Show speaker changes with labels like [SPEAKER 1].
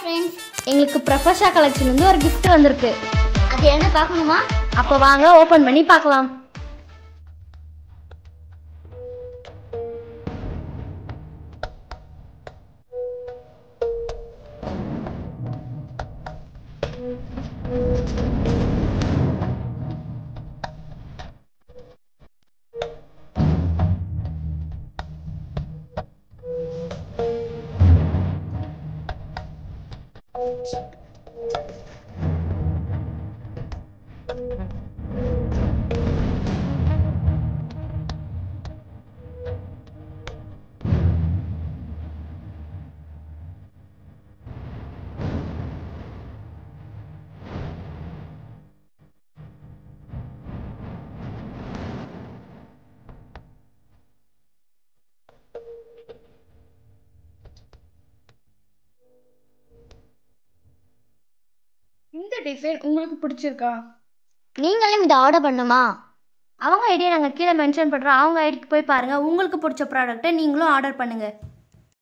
[SPEAKER 1] friends
[SPEAKER 2] எங்களுக்கு ப்ரொஃபஷா collection வந்து ஒரு gift வந்திருக்கு
[SPEAKER 1] அது என்ன பார்க்கணுமா
[SPEAKER 2] அப்போ வாங்க ஓபன் பண்ணி பார்க்கலாம்
[SPEAKER 3] இந்த டிசைன் உங்களுக்கு பிடிச்சிருக்கா
[SPEAKER 1] நீங்களும் இதை ஆர்டர் பண்ணுமா
[SPEAKER 2] அவங்க ஐடியா நாங்கள் கீழே மென்ஷன் பண்ணுறோம் அவங்க ஐடிக்கு போய் பாருங்கள் உங்களுக்கு பிடிச்ச ப்ராடக்ட்டை நீங்களும் ஆர்டர் பண்ணுங்கள்